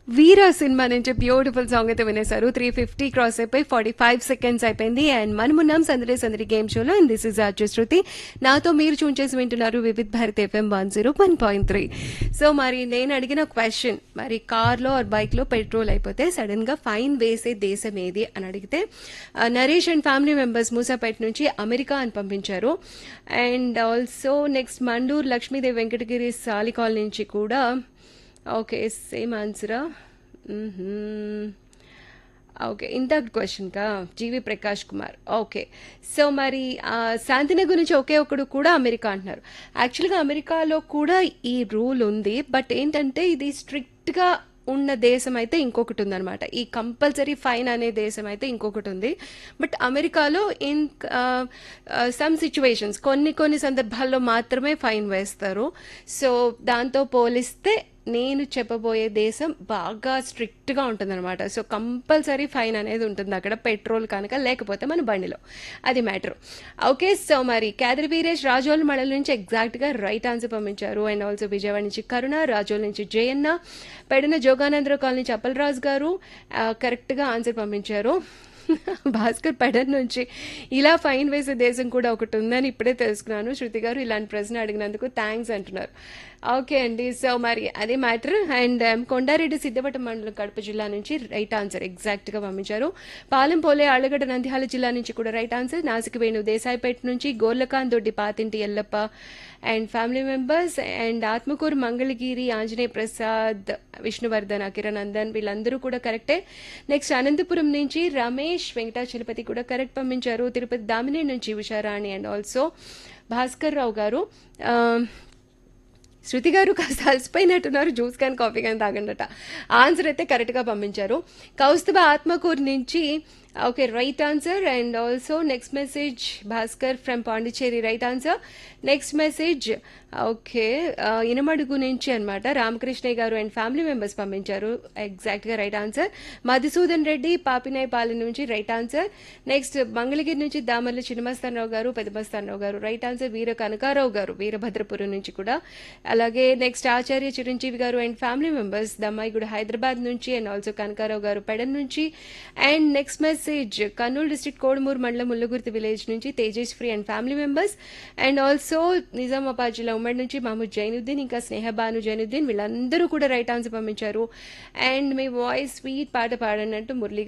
వీరా cinema నుంచి beautiful song అయితే వినేశారు త్రీ ఫిఫ్టీ క్రాస్ అయిపోయి ఫార్టీ ఫైవ్ సెకండ్స్ అయిపోయింది అండ్ మనమున్నాం సందడి సందడి గేమ్ షోలో and this is RJ Shruti నాతో మీరు చూన్ చేసి వింటున్నారు Vividh Bharat FM one zero one point three so మరి నేను అడిగిన క్వశ్చన్ మరి కార్లో ఆర్ బైక్లో పెట్రోల్ అయిపోతే సడన్ గా ఫైన్ వేసే దేశం ఏది అని అడిగితే ఆ, Naresh and family members Moosapet నుంచి అమెరికా అని పంపించారు and also next Mandur Lakshmidevi Venkatagiri Salikal నుంచి కూడా ఓకే సేమ్ ఆన్సరా ఓకే ఇంత క్వశ్చన్కా GV Prakash Kumar okay so మరి ఆ, శాంతినగర్ నుంచి ఒకే ఒకడు కూడా అమెరికా అంటున్నారు యాక్చువల్గా అమెరికాలో కూడా ఈ రూల్ ఉంది బట్ ఏంటంటే ఇది స్ట్రిక్ట్గా ఉన్న దేశం అయితే ఇంకొకటి ఉందన్నమాట ఈ కంపల్సరీ ఫైన్ అనే దేశం అయితే ఇంకొకటి ఉంది బట్ అమెరికాలో ఇన్ సమ్ సిచ్యువేషన్స్ కొన్ని కొన్ని సందర్భాల్లో మాత్రమే ఫైన్ వేస్తారు సో దాంతో పోలిస్తే నేను చెప్పబోయే దేశం బాగా స్ట్రిక్ట్గా ఉంటుందన్నమాట సో కంపల్సరీ ఫైన్ అనేది ఉంటుంది అక్కడ పెట్రోల్ కనుక లేకపోతే మన బండిలో అది మ్యాటర్ ఓకే సో మరి కేదరి వీరేష్ రాజోల్ మండలి నుంచి ఎగ్జాక్ట్గా రైట్ ఆన్సర్ పంపించారు అండ్ ఆల్సో విజయవాడ నుంచి కరుణ రాజోల్ నుంచి జయన్న పెడిన జోగానందరావు కాలనీ నుంచి అప్పలరాజు గారు ఆ, కరెక్ట్గా ఆన్సర్ పంపించారు భాస్కర్ పెడన్ నుంచి ఇలా ఫైన్ వేసే దేశం కూడా ఒకటి ఉందని ఇప్పుడే తెలుసుకున్నాను శృతి గారు ఇలాంటి ప్రశ్న అడిగినందుకు థ్యాంక్స్ అంటున్నారు ఓకే అండి సో మరి అదే మ్యాటర్ అండ్ కొండారెడ్డి సిద్ధవట మండలం కడప జిల్లా నుంచి రైట్ ఆన్సర్ ఎగ్జాక్ట్గా పంపించారు పాలెం పోలే ఆళ్లగడ్డ నంద్యాల జిల్లా నుంచి కూడా రైట్ ఆన్సర్ నాసిక వేణు దేశాయిపేట నుంచి Gorlakan Doddi Pathinti Yellappa and family members and Atmakur Mangalagiri Anjaneya Prasad Vishnuvardhan Akiranandan వీళ్ళందరూ కూడా కరెక్టే నెక్స్ట్ అనంతపురం నుంచి రమేష్ వెంకటాచలపతి కూడా కరెక్ట్ పంపించారు తిరుపతి దామిని నుంచి ఉషారాణి అండ్ ఆల్సో భాస్కర్ రావు గారు ఆ, శృతి గారు కాస్త అలసిపోయినట్టున్నారు జ్యూస్ కానీ కాఫీ కానీ తాగండట ఆన్సర్ అయితే కరెక్ట్గా పంపించారు కౌస్తుభ ఆత్మకూరు నుంచి okay right answer and also next message Bhaskar from Pondicherry right answer next message okay Inamadugu నుంచి అనమాట Ramakrishnaiah garu and family members పంపించారు ఎగ్జాక్ట్గా రైట్ ఆన్సర్ మధుసూదన్ రెడ్డి పాపినాయపాలెం నుంచి రైట్ ఆన్సర్ నెక్స్ట్ మంగళగిరి నుంచి దామర్ల చిన్నమస్తానరావు గారు పెద్దమస్తానరావు గారు రైట్ ఆన్సర్ వీర కనకారావు గారు వీరభద్రపురం నుంచి కూడా అలాగే next Acharya Chiranjeevi garu and family members Dammaiguda Hyderabad నుంచి అండ్ ఆల్సో కనకారావు గారు పెడన్ నుంచి and next message Kurnool district Kodumuru మండలం ముల్లగుర్తి విలేజ్ నుంచి Tejaswi and family members and also Nizamabad జిల్లా ఉమ్మడి నుంచి మహమ్మద్ జైనుద్దీన్ ఇంకా స్నేహబాను జైనుద్దీన్ వీళ్ళందరూ కూడా రైట్ ఆన్సర్ పంపించారు అండ్ మీ వాయిస్ స్వీట్ పాట పాడనంటూ మురళి